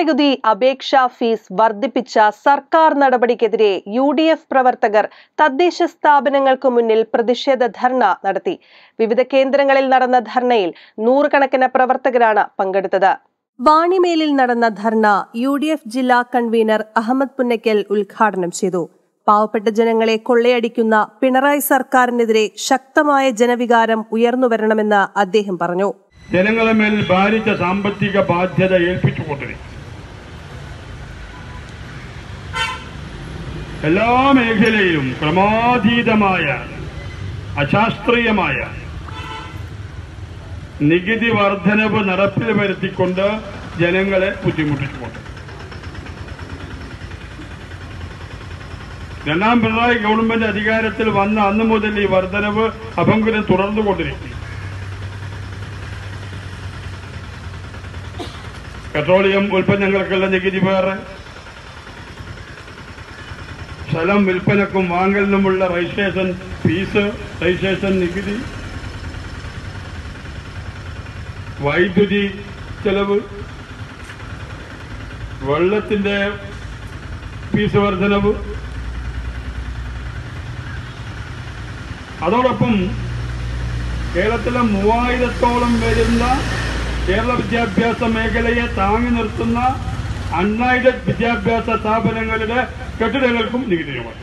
നികുതി അപേക്ഷാ ഫീസ് വർദ്ധിപ്പിച്ച സർക്കാർ നടപടിക്കെതിരെ യു ഡി എഫ് പ്രവർത്തകർ തദ്ദേശ സ്ഥാപനങ്ങൾക്ക് മുന്നിൽ പ്രതിഷേധ ധർണ നടത്തി വിവിധ കേന്ദ്രങ്ങളിൽ നടന്ന ധർണയിൽ നൂറുകണക്കിന് പ്രവർത്തകരാണ് പങ്കെടുത്തത് വാണിമേലിൽ നടന്ന ധർണ യു ഡി എഫ് ജില്ലാ കൺവീനർ അഹമ്മദ് പുന്നയ്ക്കൽ ഉദ്ഘാടനം ചെയ്തു പാവപ്പെട്ട ജനങ്ങളെ കൊള്ളയടിക്കുന്ന പിണറായി സർക്കാരിനെതിരെ ശക്തമായ ജനവികാരം ഉയർന്നുവരണമെന്ന് അദ്ദേഹം പറഞ്ഞു ജനങ്ങളെ മേൽ ഭാരിച്ച സാമ്പത്തിക ബാധ്യത ഏൽപ്പിച്ചുകൊണ്ടിരിക്കും എല്ലാ മേഖലയിലും ക്രമാതീതമായ അശാസ്ത്രീയമായ നികുതി വർധനവ് നടപ്പിൽ വരുത്തിക്കൊണ്ട് ജനങ്ങളെ ബുദ്ധിമുട്ടിച്ചുകൊണ്ട് രണ്ടാം പിണറായി ഗവൺമെന്റ് അധികാരത്തിൽ വന്ന അന്ന് മുതൽ ഈ വർധനവ് അഭംഗുരം തുടർന്നുകൊണ്ടിരിക്കും പെട്രോളിയം ഉൽപ്പന്നങ്ങൾക്കുള്ള നികുതി വേറെ സ്ഥലം വിൽപ്പനക്കും വാങ്ങലിനുമുള്ള രജിസ്ട്രേഷൻ ഫീസ് രജിസ്ട്രേഷൻ നികുതി വൈദ്യുതി ചെലവ് വെള്ളത്തിന്റെ ഫീസ് വർധനവ് അതോടൊപ്പം കേരളത്തിലെ മൂവായിരത്തോളം വരുന്ന കേരള വിദ്യാഭ്യാസ മേഖലയെ താങ്ങി നിർത്തുന്ന അൺഎയ്ഡഡ് വിദ്യാഭ്യാസ സ്ഥാപനങ്ങളുടെ കെട്ടിടങ്ങൾക്കും നികുതി ചുമത്തും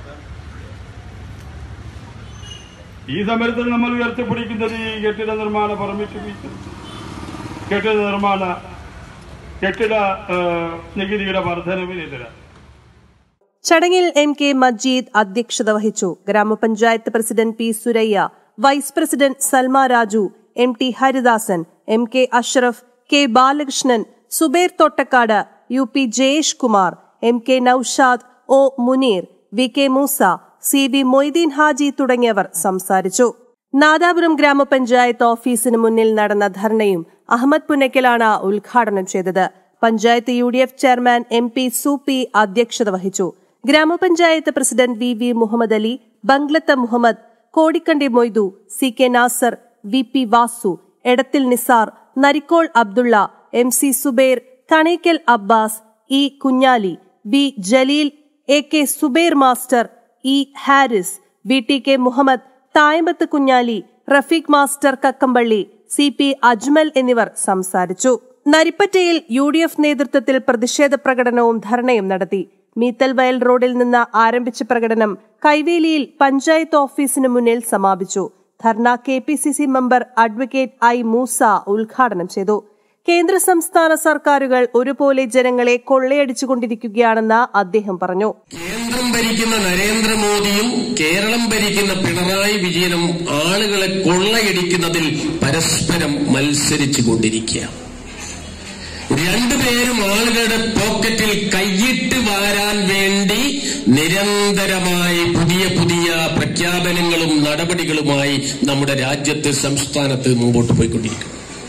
ഈ സമരത്തിൽ നമ്മൾ ഉയർത്തിപ്പിടിക്കുന്നത് ഈ കെട്ടിട നിർമ്മാണ പെർമിറ്റ് ഫീസ് കെട്ടിട നിർമ്മാണ കെട്ടിട ആ, നികുതിയുടെ വർധനവിനെതിരാണ് ചടങ്ങിൽ എം കെ മജീദ് അധ്യക്ഷത വഹിച്ചു ഗ്രാമപഞ്ചായത്ത് president P Suraiya vice president Salma Raju M T Haridasan M K Ashraf K Balakrishnan Suber Thottakkad U P Jayesh Kumar M K Naushad O Muneer V K Moosa C B Moideen Haji തുടങ്ങിയവർ സംസാരിച്ചു നാദാപുരം ഗ്രാമപഞ്ചായത്ത് ഓഫീസിന് മുന്നിൽ നടന്ന ധർണയും അഹമ്മദ് പുന്നയ്ക്കലാണ് ഉദ്ഘാടനം ചെയ്തത് panchayat U D F chairman M P Soopi അധ്യക്ഷത വഹിച്ചു ഗ്രാമപഞ്ചായത്ത് president V V Muhammad Ali Bangalath Muhammad Kodikkandi Moidu C K Nasar V P Vasu Edathil Nisar Narikkol Abdulla M C Subair Kanekkal Abbas E Kunhali V Jaleel A K Subair master E Haris V T K Muhammad Thayambath Kunhali Rafeeq master Kakkampally C P Ajmal എന്നിവർ സംസാരിച്ചു നരിപ്പറ്റയിൽ യു ഡി എഫ് നേതൃത്വത്തിൽ പ്രതിഷേധ പ്രകടനവും ധർണയും നടത്തി മീത്തൽ വയൽ റോഡിൽ നിന്ന് ആരംഭിച്ച പ്രകടനം കൈവേലിയിൽ പഞ്ചായത്ത് ഓഫീസിന് മുന്നിൽ സമാപിച്ചു dharna K P C C member advocate I Moosa ഉദ്ഘാടനം ചെയ്തു കേന്ദ്ര സംസ്ഥാന സർക്കാരുകൾ ഒരുപോലെ ജനങ്ങളെ കൊള്ളയടിച്ചുകൊണ്ടിരിക്കുകയാണെന്ന് അദ്ദേഹം പറഞ്ഞു കേന്ദ്രം ഭരിക്കുന്ന നരേന്ദ്രമോദിയും കേരളം ഭരിക്കുന്ന പിണറായി വിജയനും ആളുകളെ കൊള്ളയടിക്കുന്നതിൽ പരസ്പരം മത്സരിച്ചു കൊണ്ടിരിക്കുകയാണ് രണ്ടുപേരും ആളുകളുടെ പോക്കറ്റിൽ കൈയിട്ട് വാരാൻ വേണ്ടി നിരന്തരമായി പുതിയ പുതിയ പ്രഖ്യാപനങ്ങളും നടപടികളുമായി നമ്മുടെ രാജ്യത്ത് സംസ്ഥാനത്ത് മുമ്പോട്ട് പോയിക്കൊണ്ടിരിക്കുന്നു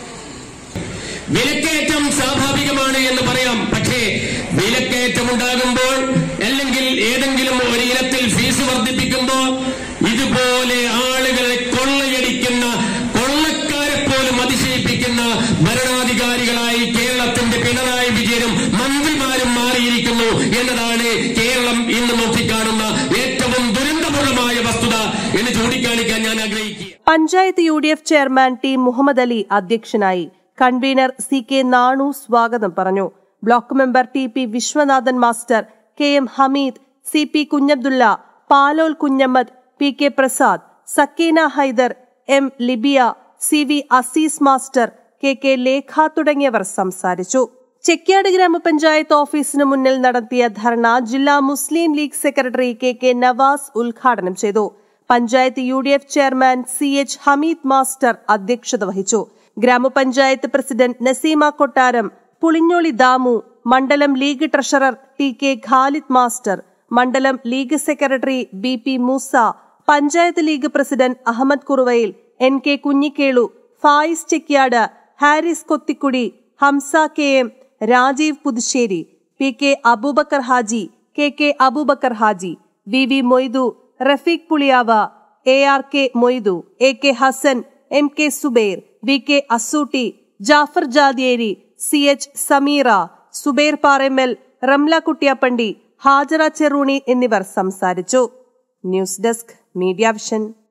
വിലക്കയറ്റം സ്വാഭാവികമാണ് എന്ന് പറയാം പക്ഷേ വിലക്കയറ്റം ഉണ്ടാകുമ്പോൾ അല്ലെങ്കിൽ ഏതെങ്കിലും ഒരു ഇനത്തിൽ ഫീസ് വർദ്ധിപ്പിക്കുമ്പോൾ ഇതുപോലെ ആളുകളെ കൊള്ളയടിക്കുന്ന കൊള്ളക്കാരെ പോലും അതിശയിപ്പിക്കുന്ന ഭരണാധികാരികളായി കേരളത്തിന്റെ പിണറായി വിജയനും മന്ത്രിമാരും മാറിയിരിക്കുന്നു എന്നതാണ് കേരളം ഇന്ന് നോക്കിക്കാണുന്ന ഏറ്റവും ദുരന്തപൂർണമായ വസ്തുത എന്ന് ചൂണ്ടിക്കാണിക്കാൻ ഞാൻ ആഗ്രഹിക്കുക panchayat U D F chairman T Muhammad Ali അധ്യക്ഷനായി കൺവീനർ സി കെ നാണു സ്വാഗതം പറഞ്ഞു block member T P Viswanathan master K M Hameed C P Kunhabdulla Palol Kunhammad P K Prasad Sakeena Haidar M Libiya C V Azeez master K K Lekha തുടങ്ങിയവർ സംസാരിച്ചു ചെക്യാട് ഗ്രാമപഞ്ചായത്ത് ഓഫീസിന് മുന്നിൽ നടത്തിയ ധർണ ജില്ലാ Muslim League secretary K K Navas ഉദ്ഘാടനം ചെയ്തു panchayat U D F chairman C H Hameed master അധ്യക്ഷത വഹിച്ചു ഗ്രാമപഞ്ചായത്ത് പ്രസിഡന്റ് നസീമ കൊട്ടാരം പുളിഞ്ഞോളി ദാമു മണ്ഡലം League treasurer T K Khalid master മണ്ഡലം League secretary B P Moosa panchayat League president Ahmed Kuruvayil N K Kunhikkelu Fayis Chekyad Haris Kothikkudi Hamsa K M Rajeev Puthussery P K Abubacker Haji K K Abubacker Haji V V Moidu Rafeeq Puliyava A R K Moidu A K Hasan M K Subair V K Asootty Jafar Jadiyeri C H Sameera Subair Paremmal Ramla Kuttiyappandi Hajara Cherooni എന്നിവർ സംസാരിച്ചു news desk media vision